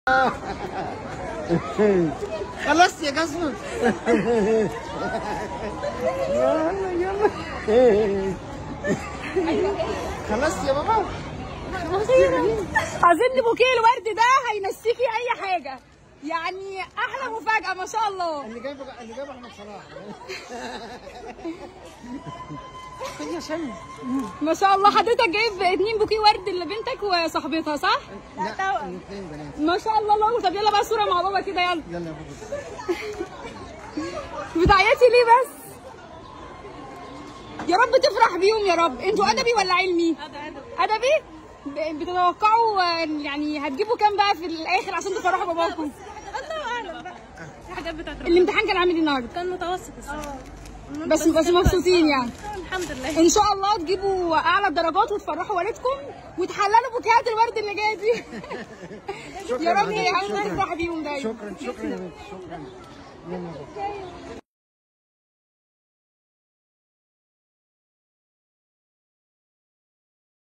خلاص يا جسمة يلا يلا خلاص يا بابا اظن بوكيه الورد ده هينسيكي اي حاجه يعني احلى مفاجاه ما شاء الله اللي جايب اللي جايب احمد صلاح يا شمس ما شاء الله حضرتك جايب اتنين بوكيه ورد لبنتك وصاحبتها صح لا الاثنين بنات ما شاء الله الله طب يلا بقى صوره مع بابا كده يلا يلا يا بابا بتعيطي ليه بس يا رب تفرح بيهم يا رب انتوا ادبي ولا علمي ادبي ب- بتتوقعوا آه، يعني هتجيبوا كام بقى في الاخر عشان تفرحوا باباكم الله اعلم بقى في حاجات بتاعت ربنا الامتحان كان عامل ايه النهارده كان متوسط الصراحه بس بس مبسوطين يعني الحمد لله ان شاء الله تجيبوا اعلى درجات وتفرحوا والدكم وتحللوا بوكيهات الورد اللي جايه دي شكراً يا رب حضرتك، يا شكراً. تفرح بيهم دايما شكرا شكرا يا بنت شكرا يلا يا بابا